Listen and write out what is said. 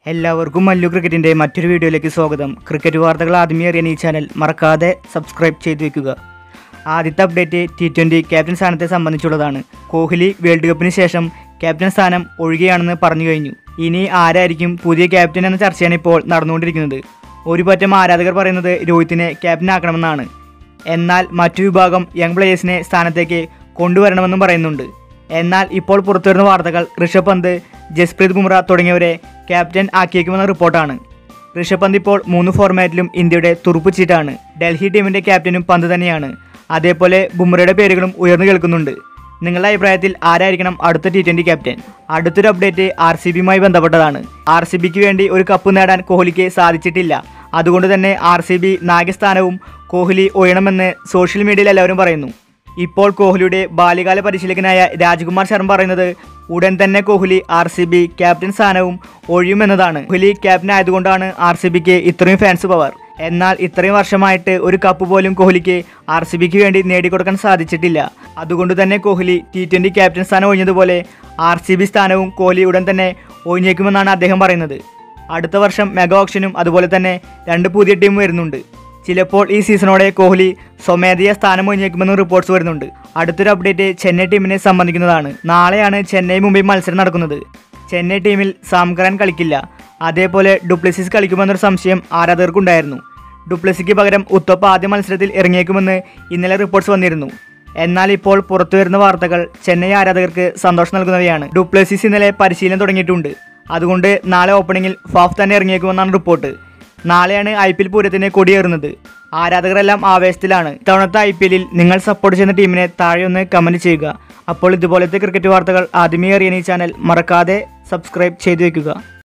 എല്ലാവർക്കും മല്ലു ക്രിക്കറ്റിൻ്റെ മറ്റൊരു വീഡിയോയിലേക്ക് സ്വാഗതം ക്രിക്കറ്റ് വാർത്തകൾ ആദ്യമേ അറിയാൻ ഈ ചാനൽ മറക്കാതെ സബ്സ്ക്രൈബ് ചെയ്തു വെക്കുക ആദ്യത്തെ അപ്ഡേറ്റ് ടി ട്വൻ്റി ക്യാപ്റ്റൻ സ്ഥാനത്തെ സംബന്ധിച്ചുള്ളതാണ് കോഹ്ലി വേൾഡ് കപ്പിന് ശേഷം ക്യാപ്റ്റൻ സ്ഥാനം ഒഴിയുകയാണെന്ന് പറഞ്ഞു കഴിഞ്ഞു ഇനി ആരായിരിക്കും പുതിയ ക്യാപ്റ്റൻ എന്ന ചർച്ചയാണ് ഇപ്പോൾ നടന്നുകൊണ്ടിരിക്കുന്നത് ഒരു പറ്റം ആരാധകർ പറയുന്നത് രോഹിത്തിനെ ക്യാപ്റ്റൻ ആക്കണമെന്നാണ് എന്നാൽ മറ്റു വിഭാഗം യങ് പ്ലേയേഴ്സിനെ സ്ഥാനത്തേക്ക് കൊണ്ടുവരണമെന്നും പറയുന്നുണ്ട് എന്നാൽ ഇപ്പോൾ പുറത്തുവരുന്ന വാർത്തകൾ ഋഷഭ് പന്ത് ജസ്പ്രീത് ബുംറ തുടങ്ങിയവരെ ക്യാപ്റ്റൻ ആക്കിയേക്കുമെന്ന റിപ്പോർട്ടാണ് ഋഷഭ് പന്ത് ഇപ്പോൾ മൂന്ന് ഫോർമാറ്റിലും ഇന്ത്യയുടെ തുറുപ്പ് ചീട്ടാണ് ഡൽഹി ടീമിന്റെ ക്യാപ്റ്റനും പന്ത് തന്നെയാണ് അതേപോലെ ബുംറയുടെ പേരുകളും ഉയർന്നു കേൾക്കുന്നുണ്ട് നിങ്ങളുടെ അഭിപ്രായത്തിൽ ആരായിരിക്കണം അടുത്ത ടി ട്വൻ്റി ക്യാപ്റ്റൻ അടുത്തൊരു അപ്ഡേറ്റ് ആർ സി ബിയുമായി ബന്ധപ്പെട്ടതാണ് ആർ സി ബിക്ക് വേണ്ടി ഒരു കപ്പ് നേടാൻ കോഹ്ലിക്ക് സാധിച്ചിട്ടില്ല അതുകൊണ്ട് തന്നെ ആർ സി ബി നായകസ്ഥാനവും കോഹ്ലി ഒയണമെന്ന് സോഷ്യൽ മീഡിയയിൽ എല്ലാവരും പറയുന്നു ഇപ്പോൾ കോഹ്ലിയുടെ ബാല്യകാല പരിശീലകനായ രാജ്കുമാർ ശർമ്മ പറയുന്നത് ഉടൻ തന്നെ Kohli R C B captain സ്ഥാനവും ഒഴിയുമെന്നതാണ് കോഹ്ലി ക്യാപ്റ്റൻ ആയതുകൊണ്ടാണ് ആർ സി ബിക്ക് ഇത്രയും ഫാൻസ് പവർ എന്നാൽ ഇത്രയും വർഷമായിട്ട് ഒരു കപ്പ് പോലും കോഹ്ലിക്ക് ആർ സി ബിക്ക് വേണ്ടി നേടിക്കൊടുക്കാൻ സാധിച്ചിട്ടില്ല അതുകൊണ്ട് തന്നെ കോഹ്ലി ടി ട്വൻ്റി ക്യാപ്റ്റൻ സ്ഥാനം ഒഴിഞ്ഞതുപോലെ ആർ സി ബി സ്ഥാനവും കോഹ്ലി ഉടൻ തന്നെ ഒഴിഞ്ഞേക്കുമെന്നാണ് അദ്ദേഹം പറയുന്നത് അടുത്ത വർഷം മെഗാ ഓപ്ഷനും അതുപോലെ തന്നെ രണ്ട് പുതിയ ടീം വരുന്നുണ്ട് ചിലപ്പോൾ ഈ സീസണോടെ കോഹ്ലി സ്വമേധയ സ്ഥാനം ഒഴിഞ്ഞേക്കുമെന്ന് റിപ്പോർട്ട്സ് വരുന്നുണ്ട് അടുത്തൊരു അപ്ഡേറ്റ് ചെന്നൈ ടീമിനെ സംബന്ധിക്കുന്നതാണ് നാളെയാണ് ചെന്നൈ മുംബൈ മത്സരം നടക്കുന്നത് ചെന്നൈ ടീമിൽ സാംകറാൻ കളിക്കില്ല അതേപോലെ ഡുപ്ലസിസ് കളിക്കുമെന്നൊരു സംശയം ആരാധകർക്കുണ്ടായിരുന്നു ഡുപ്ലസിക്ക് പകരം ഉത്തപ്പ ആദ്യ മത്സരത്തിൽ ഇറങ്ങിയേക്കുമെന്ന് ഇന്നലെ റിപ്പോർട്ട്സ് വന്നിരുന്നു എന്നാൽ ഇപ്പോൾ പുറത്തുവരുന്ന വാർത്തകൾ ചെന്നൈ ആരാധകർക്ക് സന്തോഷം നൽകുന്നവയാണ് ഡുപ്ലസിസ് ഇന്നലെ പരിശീലനം തുടങ്ങിയിട്ടുണ്ട് അതുകൊണ്ട് നാളെ ഓപ്പണിംഗിൽ ഫാഫ് തന്നെ ഇറങ്ങിയേക്കുമെന്നാണ് റിപ്പോർട്ട് നാളെയാണ് ഐ പി എൽ പൂരത്തിന് കൊടിയേറുന്നത് ആരാധകരെല്ലാം ആവേശത്തിലാണ് ഇത്തവണത്തെ ഐ പി എല്ലിൽ നിങ്ങൾ സപ്പോർട്ട് ചെയ്യുന്ന ടീമിനെ താഴെ ഒന്ന് കമൻറ്റ് ചെയ്യുക അപ്പോൾ ഇതുപോലത്തെ ക്രിക്കറ്റ് വാർത്തകൾ ആദ്യമേ അറിയാൻ ഈ ചാനൽ മറക്കാതെ സബ്സ്ക്രൈബ് ചെയ്തു വെക്കുക